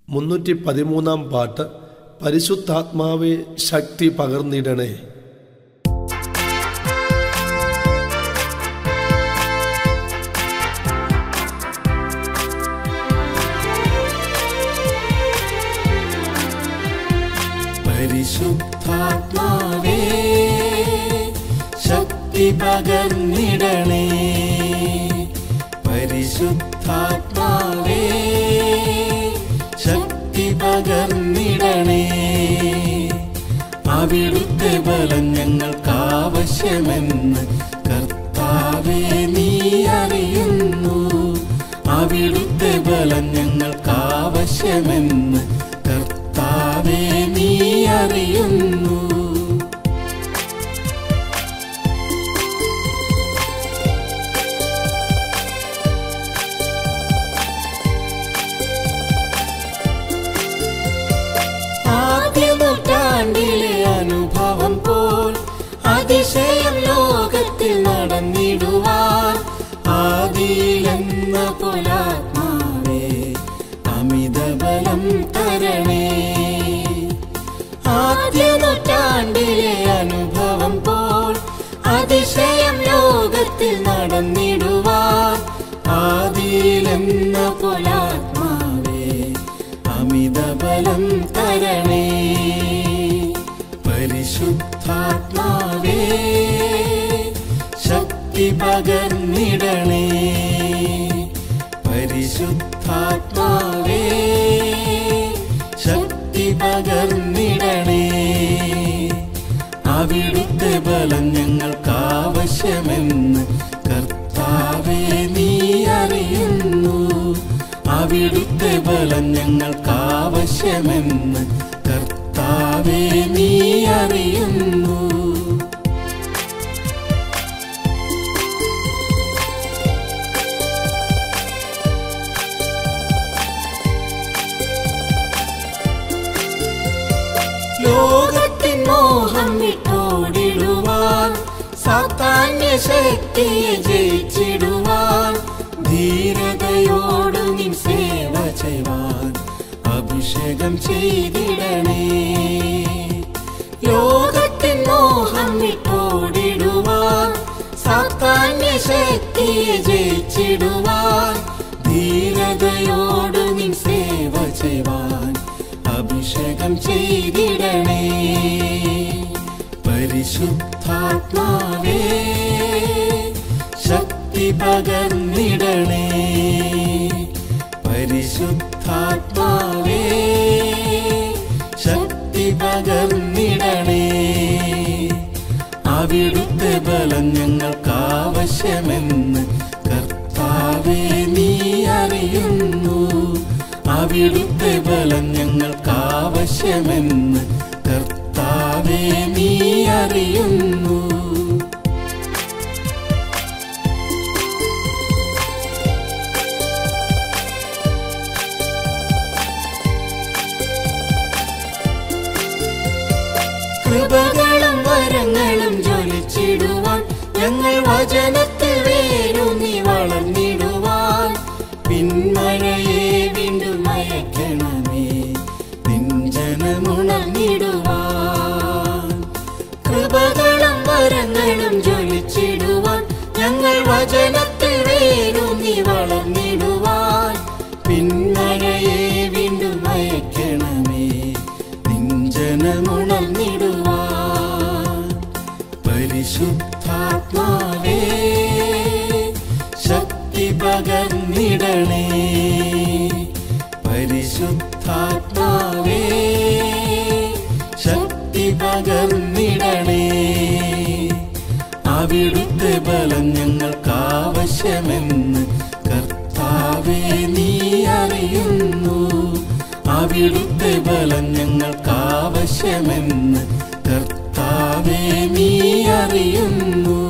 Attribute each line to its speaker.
Speaker 1: മുന്നൂറ്റി പതിമൂന്നാം പാട്ട് പരിശുദ്ധാത്മാവെ ശക്തി പകർന്നിടണേ
Speaker 2: പരിശുദ്ധാത്മാവേ ശക്തി പകർന്നിടണേ പരിശുദ്ധാത്മാവേ ശക്തി പകർന്നിടണേ അവിടുത്തെ ബലം ഞങ്ങൾക്ക് ആവശ്യമെന്ന് കർത്താവേ നീ അറിയുന്നു അവിടുത്തെ ബലം ഞങ്ങൾക്ക് ആവശ്യമെന്ന് കർത്താവേ നീ അറിയുന്നു ആദ്യ നൂറ്റാണ്ടിലെ അനുഭവം പോൽ അതിശയം ലോകത്തിൽ നടന്നിടുവാൻ ആദിയിലെന്ന പോലാത്മാവേ അമിതബലം തരണേ ആദ്യ നൂറ്റാണ്ടിലെ അനുഭവം പോൽ അതിശയം ലോകത്തിൽ നടന്നിടുവാൻ ആദിയിലെന്ന പോലാത്മാവേ അമിതബലം തരണേ പരിശുദ്ധാത്മാവേ ശക്തി പകർന്നിടണേ പരിശുദ്ധാത്മാവേ ശക്തി പകർന്നിടണേ അവിടുത്തെ ബലം ഞങ്ങൾക്ക് ആവശ്യമെന്ന് കർത്താവേ നീ അറിയുന്നു അവിടുത്തെ ബലം ഞങ്ങൾക്ക് ആവശ്യമെന്ന് കർത്താവേ നീ അറിയുന്നു ലോകത്തിൻ മോഹം വിട്ടോടിടുവാൻ സാത്താന്യ ശക്തിയെ ജയിച്ചിടുവാൻ ധീരതയോട് നിൻ സേവ ചെയ്യുവാൻ അഭിഷേകം ചെയ്തിടണേ ലോകത്തിൻ മോഹം വിട്ടോടിടുവാൻ സാത്താന്യ ശക്തിയെ ജയിച്ചിടുവാൻ ധീരതയോട് നിൻ സേവ ചെയ്യുവാൻ അഭിഷേകം ചെയ്തിടണേ പരിശുദ്ധാത്മാവേ ശക്തി പകർന്നിടണേ പരിശുദ്ധാത്മാവേ ശക്തി പകർന്നിടണേ അവിടുത്തെ ബലം ഞങ്ങൾക്ക് ആവശ്യമെന്ന് കർത്താവേ നീ അറിയുന്നു അവിടുത്തെ ബലം ഞങ്ങൾക്ക് ആവശ്യമെന്ന് കർത്താവേ നീ അറിയുന്നു കൃപകളും വരങ്ങളും ജ്വലിച്ചിടുവാൻ ഞങ്ങൾ വചനത്തിൽ വേരൂന്നി വളർന്നിടുവാൻ പിന്മഴയെ വീണ്ടും അയക്കണമേ നിഞ്ചനമുണർന്നിടുവാൻ കൃപകളും വരങ്ങളും ജ്വലിച്ചിടുവാൻ ഞങ്ങൾ വചനത്തിൽ വേരൂന്നി വളർന്നിടുവാൻ പിന്മഴയെ വീണ്ടും അയക്കണമേ നെഞ്ചനമുണർന്നിടുവാൻ പരിശുദ്ധാത്മാവേ ശക്തി പകർന്നിടണേ പരിശുദ്ധാത്മാവേ ശക്തി പകർന്നിടണേ അവിടുത്തെ ബലം ഞങ്ങൾക്ക് ആവശ്യമെന്ന് കർത്താവേ നീ അറിയുന്നു അവിടുത്തെ ബലം ഞങ്ങൾക്ക് ആവശ്യമെന്ന് കർത്താവേ നീ അറിയുന്നു